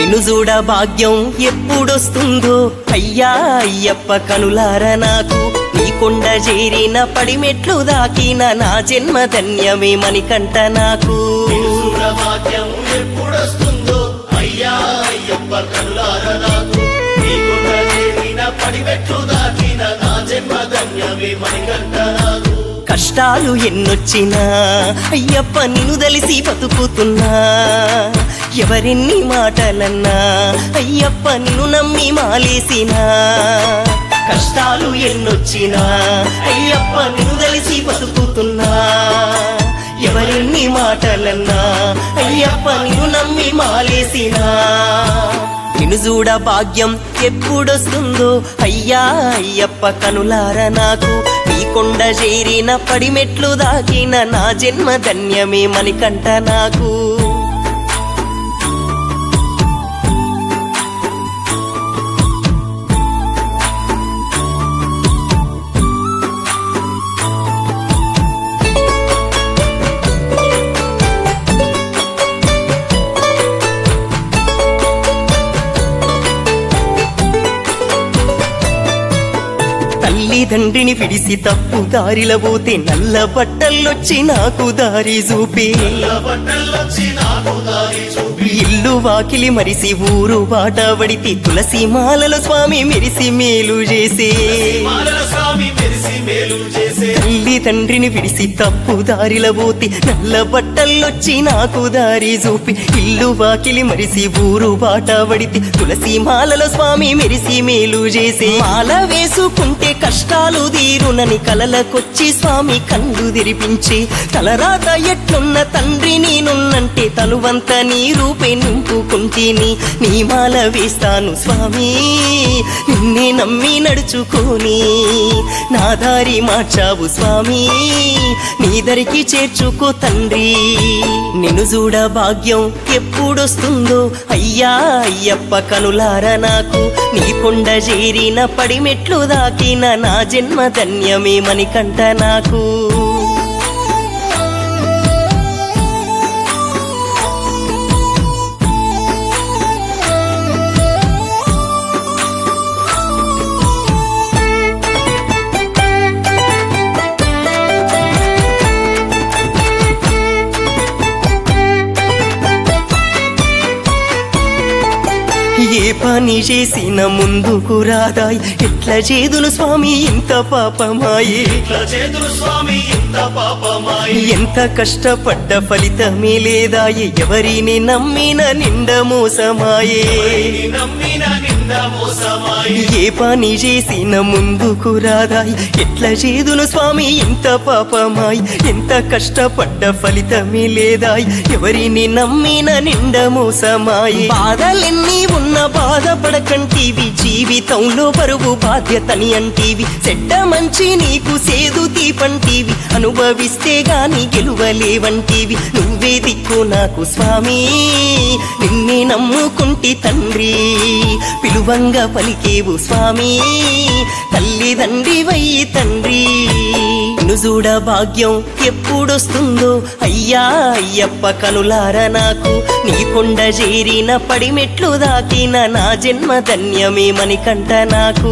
నిన్ను చూడ భాగ్యం ఎప్పుడొస్తుందో అయ్యా అయ్యప్ప కనులార నాకు నీ కొండ చేరిన పడిమెట్లు దాకిన నా జన్మ ధన్యమే మణికంట నాకు సూరవాక్యం ఎప్పుడొస్తుందో అయ్యా అయ్యప్ప కనులార నాకు నీకున్న చేరిన పడిపెట్టు దాకిన నా జన్మ ధన్యమే మణికంఠ నాకు కష్టాలు ఎన్నొచ్చినా అయ్యప్ప నిన్ను దలిసి బతుకుతున్నా ఎవరెన్ని మాటలన్నా అయ్యప్ప నిన్ను నమ్మి మాలేసినా కష్టాలు ఎన్నొచ్చినా అయ్యప్ప నిన్ను దలిసి బతుకుతున్నా ఎవరెన్ని మాటలన్నా అయ్యప్ప నిన్ను నమ్మి మాలేసినా నిన్ను చూడ భాగ్యం ఎప్పుడొస్తుందో అయ్యా అయ్యప్ప కనులార నాకు నీ కొండ చేరిన పడిమెట్లు దాకిన నా జన్మ ధన్యమే మణికంట నాకు తల్లిదండ్రిని విడిసి తప్పు దారిల పోతే నల్ల బట్టల్లొచ్చి నాకు దారి చూపి బట్టల్లొచ్చి నాకు దారి చూపి ఇల్లు వాకిలి మరిసి ఊరు బాట పడితే తులసి మాలలో స్వామి మెరిసి మేలు చేసే మాలల స్వామి మెరిసి మేలు చేసే తల్లి తండ్రిని విడిసి తప్పు దారిల పోతే నల్ల బట్టల్లొచ్చి నాకు దారి చూపి ఇల్లు వాకిలి మరిసి ఊరు బాట పడితే తులసి మాలలో స్వామి మెరిసి మేలు చేసే మాల వేసుకుంటే కష్టాలు తీరునని కలలకొచ్చి స్వామి కళ్ళు తెరిపించి తలరాత ఎట్లున్న తండ్రి నేనున్నంటే తలువంత నీ రూపే నింపుకుంటేని నీ మాల వేస్తాను స్వామి నిన్నే నమ్మి నడుచుకొని నా దారి మార్చావు స్వామి నీ దరికి చేర్చుకో తండ్రి నిన్ను చూడ భాగ్యం ఎప్పుడొస్తుందో అయ్యా అయ్యప్ప కనులార నాకు నీ కొండ చేరిన పడిమెట్లు దాకిన నా జన్మ ధన్యమే మణికంట నాకు ఏ పని చేసిన ముందుకు రాదాయి ఎట్లా చేదును స్వామి ఇంత పాపమాయే ఇట్లా చేతులు స్వామి ఇంత పాపమాయి ఎంత కష్టపడ్డ ఫలితమే లేదాయే ఎవరిని నమ్మిన నిండ మోసమాయే నమ్మిన నింద మోసమాయి ఏ పని చేసిన ముందుకు రాదాయి ఎట్లా చేదును స్వామి ఇంత పాపమాయి ఎంత కష్టపడ్డ ఫలితమే లేదాయి ఎవరిని నమ్మిన నిండ మోసమాయి బాధలెన్ని ఉన్న బాధపడకంటీవి జీవితంలో బరువు బాధ్యతని అంటీవి చెడ్డ మంచి నీకు సేదు తీపంటీవి అనుభవిస్తే గాని గెలువలేవంటీవి నువ్వే దిక్కు నాకు స్వామి నిన్నే నమ్ముకుంటి తండ్రి పిలువంగా పలికేవు స్వామి తల్లిదండ్రి వయ్యి తండ్రి నుజూడ భాగ్యం ఎప్పుడొస్తుందో అయ్యా అయ్యప్ప కనులార నాకు నీ కొండ చేరిన పడిమెట్లు దాకిన నా జన్మ ధన్యమే మణికంట నాకు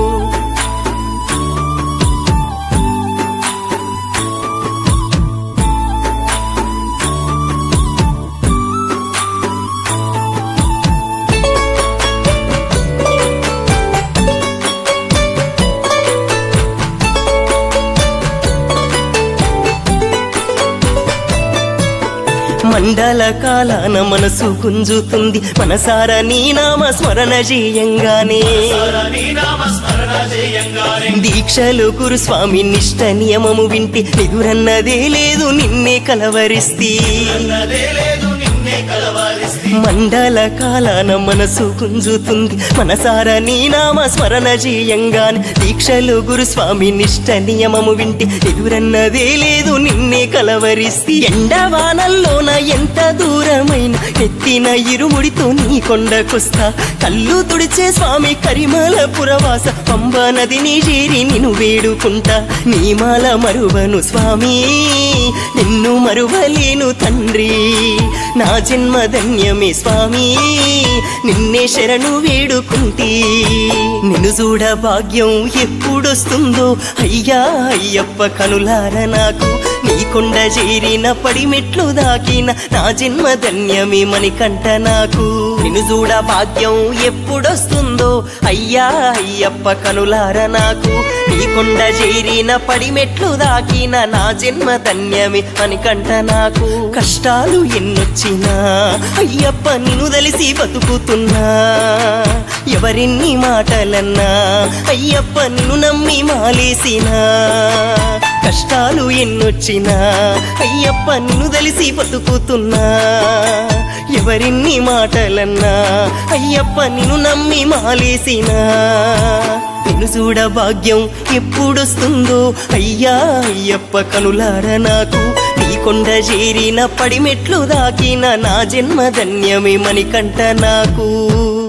మండల కాలాన మనసు గుంజుతుంది మనసార నీ నామ స్మరణ చేయంగానే నీ నామ స్మరణ చేయంగానే దీక్షలు గురు స్వామి నిష్ట నియమము వింటి నిదురన్నదే లేదు నిన్నే కలవరిస్తీ అన్నదే లేదు నిన్నే కలవరిస్తే మండల కాలాన మనసు గుంజుతుంది మనసార నీ నామ స్మరణ చేయంగానే దీక్షలు గురు స్వామి నిష్ట నియమము వింటి ఎదురన్నదే లేదు నిన్నే కలవరిస్తి ఎండవానల్లోన ఎంత దూరమైన ఎత్తిన ఇరుముడితో నీ కొండకొస్తా కళ్ళు తుడిచే స్వామి కరిమాల పురవాస పంబ నదిని చేరి నిన్ను వేడుకుంటా నీ మాల మరువను స్వామి నిన్ను మరువలేను తండ్రి నా జన్మ ధన్యమే దైవమే స్వామి నిన్నే శరణు వేడుకుంటి నిన్ను చూడ భాగ్యం ఎప్పుడొస్తుందో అయ్యా అయ్యప్ప కనులార నాకు నీ కొండ చేరిన పడిమెట్లు దాకిన నా జన్మ ధన్యమే మణికంఠ నాకు నిన్ను చూడ భాగ్యం ఎప్పుడొస్తుందో అయ్యా అయ్యప్ప కనులార నాకు నీ కొండ చేరిన పడిమెట్లు దాకిన నా జన్మ ధన్యమే మణికంఠ నాకు కష్టాలు ఎన్నొచ్చినా అయ్యప్ప నిన్ను తెలిసి బతుకుతున్నా ఎవరిన్ని మాటలన్నా అయ్యప్ప నిన్ను నమ్మి మాలేసినా కష్టాలు ఎన్నొచ్చినా అయ్యప్ప నిన్ను తెలిసి బతుకుతున్నా ఎవరిన్ని మాటలన్నా అయ్యప్ప నిన్ను నమ్మి మాలేసినా నిన్ను చూడ భాగ్యం ఎప్పుడొస్తుందో అయ్యా అయ్యప్ప కనులార నాకు నీ కొండ చేరిన పడిమెట్లు దాకిన నా జన్మ ధన్యమే మణికంఠ నాకు